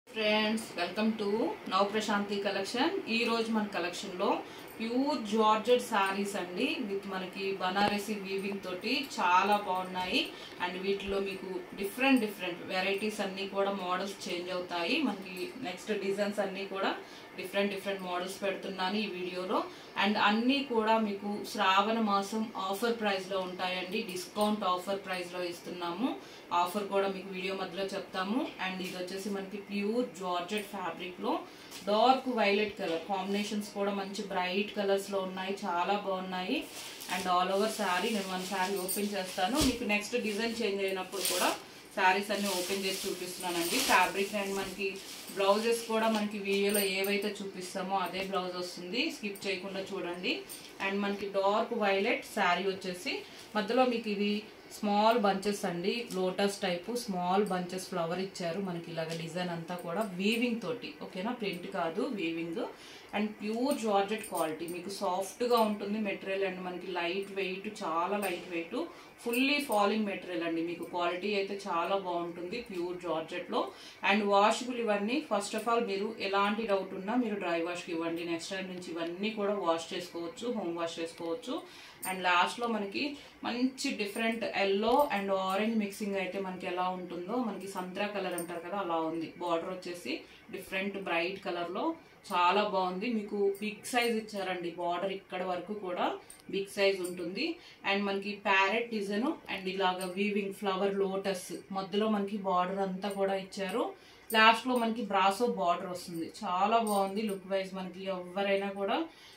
friends welcome to నవ Prashanti collection ఈ రోజు మన కలెక్షన్ లో ప్యూర్ జార్జెట్ సారీస్ అండి విత్ మనకి బనారసి వీవింగ్ తోటి చాలా బాగున్నాయి అండ్ వీటిలో మీకు డిఫరెంట్ డిఫరెంట్ వెరైటీస్ అన్నీ కూడా మోడల్స్ చేంజ్ అవుతాయి మనకి నెక్స్ట్ డిజైన్స్ అన్నీ కూడా డిఫరెంట్ డిఫరెంట్ మోడల్స్ పెడుతున్నాను ఈ వీడియోలో అండ్ అన్నీ కూడా మీకు శ్రావణ మాసం ఆఫర్ ప్రైస్లో ఉంటాయండి డిస్కౌంట్ ఆఫర్ ప్రైస్లో ఇస్తున్నాము ఆఫర్ కూడా మీకు వీడియో మధ్యలో చెప్తాము అండ్ ఇది వచ్చేసి మనకి ప్యూర్ జార్జెట్ ఫ్యాబ్రిక్లో డార్క్ వైలెట్ కలర్ కాంబినేషన్స్ కూడా మంచి బ్రైట్ కలర్స్లో ఉన్నాయి చాలా బాగున్నాయి అండ్ ఆల్ ఓవర్ శారీ నేను వన్ శారీ ఓపెన్ చేస్తాను మీకు నెక్స్ట్ డిజైన్ చేంజ్ అయినప్పుడు కూడా శారీస్ అన్ని ఓపెన్ చేసి చూపిస్తున్నానండి ఫ్యాబ్రిక్ అండ్ మనకి బ్లౌజెస్ కూడా మనకి వీడియోలో ఏవైతే చూపిస్తామో అదే బ్లౌజ్ వస్తుంది స్కిప్ చేయకుండా చూడండి అండ్ మనకి డార్క్ వైలెట్ శారీ వచ్చేసి మధ్యలో మీకు ఇది స్మాల్ బంచెస్ అండి lotus type small bunches flower ఇచ్చారు మనకి ఇలాగ డిజైన్ అంతా కూడా వీవింగ్ తోటి ఓకేనా ప్రింట్ కాదు weaving and pure georgette quality మీకు సాఫ్ట్గా ఉంటుంది మెటీరియల్ అండ్ మనకి లైట్ వెయిట్ చాలా light weight fully falling material అండి మీకు క్వాలిటీ అయితే చాలా బాగుంటుంది ప్యూర్ జార్జెట్లో అండ్ వాషబుల్ ఇవన్నీ ఫస్ట్ ఆఫ్ ఆల్ మీరు ఎలాంటి డౌట్ ఉన్నా మీరు డ్రై వాష్కి ఇవ్వండి నెక్స్ట్ టైం నుంచి ఇవన్నీ కూడా వాష్ చేసుకోవచ్చు హోమ్ వాష్ చేసుకోవచ్చు అండ్ లాస్ట్లో మనకి మంచి different yellow and orange mixing అయితే మనకి ఎలా ఉంటుందో మనకి సంత్రా కలర్ అంటారు కదా అలా ఉంది బార్డర్ వచ్చేసి డిఫరెంట్ బ్రైట్ కలర్లో చాలా బాగుంది మీకు బిగ్ సైజ్ ఇచ్చారండి బార్డర్ ఇక్కడ వరకు కూడా బిగ్ సైజ్ ఉంటుంది అండ్ మనకి ప్యారెట్ డిజైన్ అండ్ ఇలాగ వీవింగ్ ఫ్లవర్ లోటస్ మధ్యలో మనకి బార్డర్ అంతా కూడా ఇచ్చారు లాస్ట్ లో మనకి బ్రాసో బార్డర్ వస్తుంది చాలా బాగుంది లుక్ వైజ్ మనకి ఎవరైనా కూడా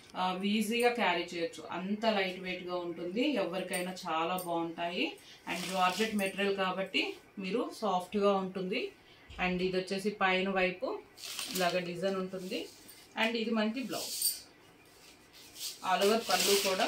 ఈజీగా క్యారీ చేయొచ్చు అంత లైట్ వెయిట్ గా ఉంటుంది ఎవరికైనా చాలా బాగుంటాయి అండ్ జార్జెట్ మెటీరియల్ కాబట్టి మీరు సాఫ్ట్ గా ఉంటుంది అండ్ ఇది వచ్చేసి పైన వైపు ఇలాగ డిజైన్ ఉంటుంది అండ్ ఇది మనకి బ్లౌజ్ ఆల్ ఓవర్ పళ్ళు కూడా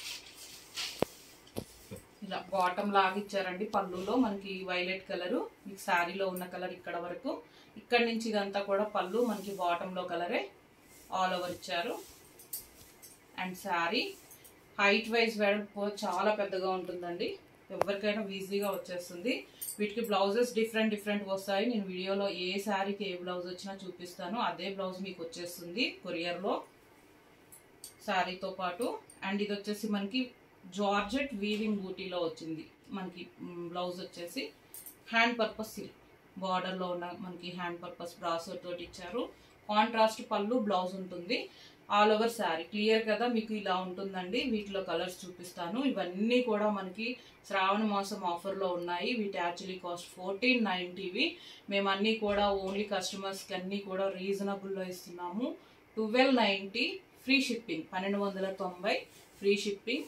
ఇలా బాటమ్ లాగా ఇచ్చారండి పళ్ళులో మనకి వైలెట్ కలరు మీకు శారీలో ఉన్న కలర్ ఇక్కడ వరకు ఇక్కడ నుంచి ఇదంతా కూడా పళ్ళు మనకి బాటంలో కలరే ఆల్ ఓవర్ ఇచ్చారు అండ్ శారీ హైట్ వైజ్ వెడల్పు చాలా పెద్దగా ఉంటుందండి ఎవరికైనా ఈజీగా వచ్చేస్తుంది వీటికి బ్లౌజెస్ డిఫరెంట్ డిఫరెంట్ వస్తాయి నేను వీడియోలో ఏ శారీకి ఏ బ్లౌజ్ వచ్చినా చూపిస్తాను అదే బ్లౌజ్ మీకు వచ్చేస్తుంది కొరియర్లో శారీతో పాటు అండ్ ఇది వచ్చేసి మనకి జార్జెట్ వీవింగ్ బూటీలో వచ్చింది మనకి బ్లౌజ్ వచ్చేసి హ్యాండ్ పర్పస్ సిల్క్ బార్డర్లో ఉన్న మనకి హ్యాండ్ పర్పస్ బ్రాసో తోటి ఇచ్చారు కాంట్రాస్ట్ పళ్ళు బ్లౌజ్ ఉంటుంది ఆల్ ఓవర్ శారీ క్లియర్ కదా మీకు ఇలా ఉంటుందండి వీటిలో కలర్స్ చూపిస్తాను ఇవన్నీ కూడా మనకి శ్రావణ మాసం ఆఫర్లో ఉన్నాయి వీటి యాక్చువల్లీ కాస్ట్ ఫోర్టీన్ నైంటీవి మేము అన్నీ కూడా ఓన్లీ కస్టమర్స్కి అన్నీ కూడా రీజనబుల్లో ఇస్తున్నాము ట్వెల్వ్ నైంటీ ఫ్రీ షిప్పింగ్ పన్నెండు వందల తొంభై ఫ్రీ షిప్పింగ్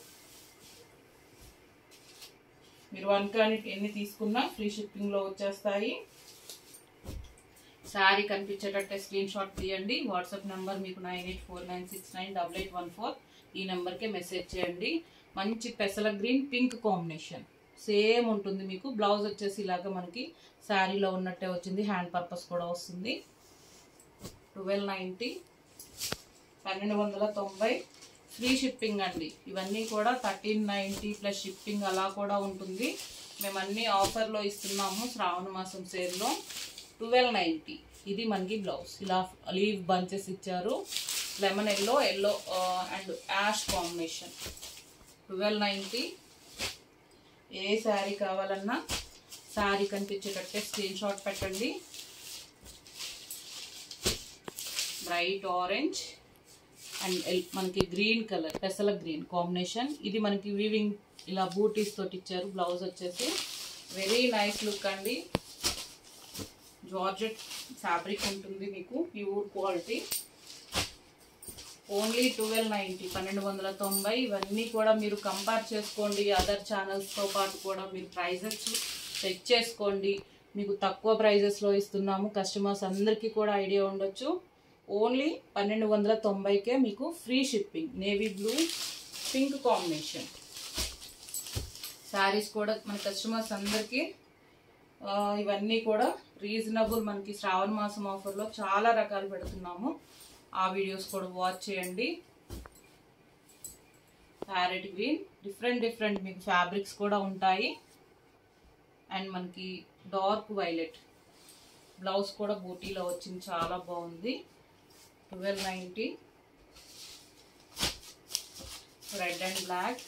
మీరు వన్ కానీ ఎన్ని తీసుకున్నా ఫ్రీ షిప్పింగ్లో వచ్చేస్తాయి శారీ కనిపించేటట్టే స్క్రీన్ షాట్ తీయండి వాట్సాప్ నెంబర్ మీకు nine eight four nine six nine double eight one four ఈ నెంబర్కే మెసేజ్ చేయండి మంచి పెసల గ్రీన్ పింక్ కాంబినేషన్ సేమ్ ఉంటుంది మీకు బ్లౌజ్ వచ్చేసి ఇలాగ మనకి శారీలో ఉన్నట్టే వచ్చింది హ్యాండ్ పర్పస్ కూడా వస్తుంది ట్వెల్వ్ నైంటీ పన్నెండు వందల తొంభై ఫ్రీ షిప్పింగ్ అండి ఇవన్నీ కూడా థర్టీన్ నైంటీ ప్లస్ షిప్పింగ్ అలా కూడా ఉంటుంది మేము అన్ని ఆఫర్లో ఇస్తున్నాము శ్రావణ మాసం సేల్లో ట్వెల్వ్ నైంటీ ఇది మనకి బ్లౌజ్ ఇలా లీవ్ బంచెస్ ఇచ్చారు lemon yellow yellow and ash combination twelve ninety ఏ శారీ కావాలన్నా శారీ కనిపించేటట్టే స్క్రీన్ షాట్ పెట్టండి బ్రైట్ ఆరెంజ్ అండ్ మనకి గ్రీన్ కలర్ పెసల గ్రీన్ కాంబినేషన్ ఇది మనకి వీవింగ్ ఇలా బూటీస్ తోటి ఇచ్చారు బ్లౌజ్ వచ్చేసి వెరీ నైస్ లుక్ అండి జార్జెట్ ఫ్యాబ్రిక్ ఉంటుంది మీకు pure quality only twelve ninety పన్నెండు వందల తొంభై ఇవన్నీ కూడా మీరు కంపేర్ చేసుకోండి అదర్ ఛానల్స్తో పాటు కూడా మీరు ప్రైజెస్ చెక్ చేసుకోండి మీకు తక్కువ ప్రైజెస్లో ఇస్తున్నాము కస్టమర్స్ అందరికీ కూడా ఐడియా ఉండొచ్చు ఓన్లీ పన్నెండు వందల తొంభైకే మీకు free shipping navy blue pink combination saris కూడా మన కస్టమర్స్ అందరికీ ఇవన్నీ కూడా రీజనబుల్ మనకి శ్రావణ మాసం ఆఫర్లో చాలా రకాలు పెడుతున్నాము ఆ వీడియోస్ కూడా వాచ్ చేయండి ప్యారెట్ గ్రీన్ డిఫరెంట్ డిఫరెంట్ మీకు ఫ్యాబ్రిక్స్ కూడా ఉంటాయి అండ్ మనకి డార్క్ వైలెట్ బ్లౌజ్ కూడా బూటీలో వచ్చింది చాలా బాగుంది twelve ninety red and black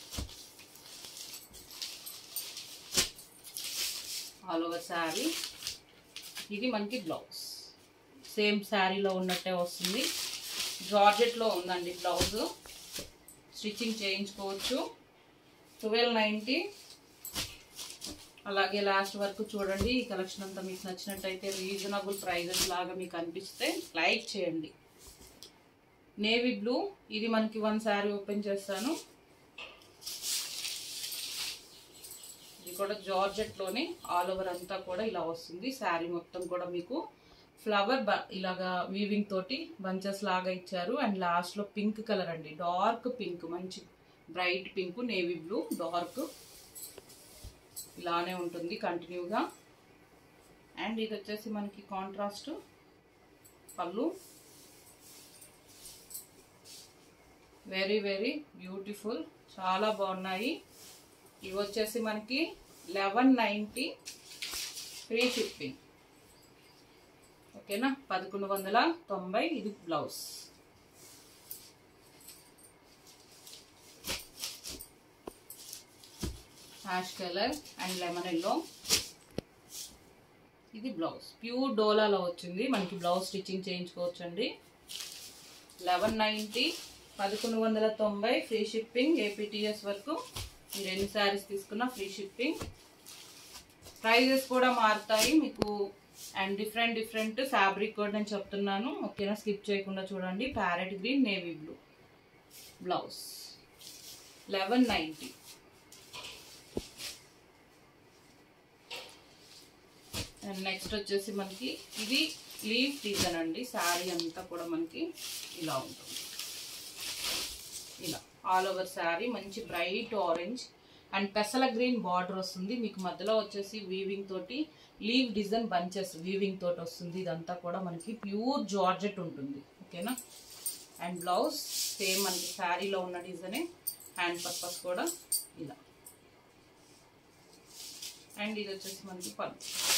all over sari ఇది మనకి బ్లౌజ్ సేమ్ శారీలో ఉన్నట్టే వస్తుంది జార్జెట్లో ఉందండి బ్లౌజ్ స్టిచ్చింగ్ చేయించుకోవచ్చు ట్వెల్వ్ నైంటీ అలాగే లాస్ట్ వరకు చూడండి ఈ కలెక్షన్ అంతా మీకు నచ్చినట్టయితే రీజనబుల్ ప్రైజెస్ లాగా మీకు అనిపిస్తే లైక్ చేయండి నేవీ బ్లూ ఇది మనకి వన్ శారీ ఓపెన్ చేస్తాను ఇది కూడా జార్జెట్లోనే ఆల్ ఓవర్ అంతా కూడా ఇలా వస్తుంది శారీ మొత్తం కూడా మీకు ఫ్లవర్ ఇలాగా వీవింగ్ తోటి బంచెస్ లాగా ఇచ్చారు అండ్ లాస్ట్లో పింక్ కలర్ అండి డార్క్ పింక్ మంచి bright pink navy blue dark ఇలానే ఉంటుంది కంటిన్యూగా అండ్ ఇది వచ్చేసి మనకి కాంట్రాస్ట్ పళ్ళు వెరీ వెరీ బ్యూటిఫుల్ చాలా బాగున్నాయి ఇవి వచ్చేసి మనకి లెవెన్ నైంటీ ఫ్రీ షిప్పింగ్ ఓకేనా పదకొండు వందల తొంభై ఇది blouse ash colour and lemon yellow ఇది బ్లౌజ్ ప్యూర్ డోలాలో వచ్చింది మనకి బ్లౌజ్ స్టిచ్చింగ్ చేయించుకోవచ్చండి లెవెన్ నైంటీ పదకొండు వందల తొంభై ఫ్రీ షిప్పింగ్ ఏపీటీఎస్ వరకు మీరు ఎన్ని శారీస్ తీసుకున్నా ఫ్రీ షిప్పింగ్ ప్రైజెస్ కూడా మారుతాయి మీకు అండ్ డిఫరెంట్ డిఫరెంట్ ఫ్యాబ్రిక్ కూడా నేను చెప్తున్నాను ఓకేనా స్కిప్ చేయకుండా చూడండి parrot green navy blue blouse eleven ninety and next వచ్చేసి మనకి ఇది లీవ్ డిజైన్ అండి శారీ అంతా కూడా మనకి ఇలా ఉంటుంది ఇలా ఆల్ ఓవర్ శారీ మంచి బ్రైట్ ఆరెంజ్ అండ్ పెసల గ్రీన్ బార్డర్ వస్తుంది మీకు మధ్యలో వచ్చేసి వీవింగ్ తోటి లీవ్ డిజైన్ బంచెస్ వీవింగ్ తోటి వస్తుంది ఇదంతా కూడా మనకి ప్యూర్ జార్జెట్ ఉంటుంది ఓకేనా అండ్ బ్లౌజ్ సేమ్ మనకి శారీలో ఉన్న డిజైనే హ్యాండ్ పర్పస్ కూడా ఇలా అండ్ ఇది వచ్చేసి మనకి పళ్ళు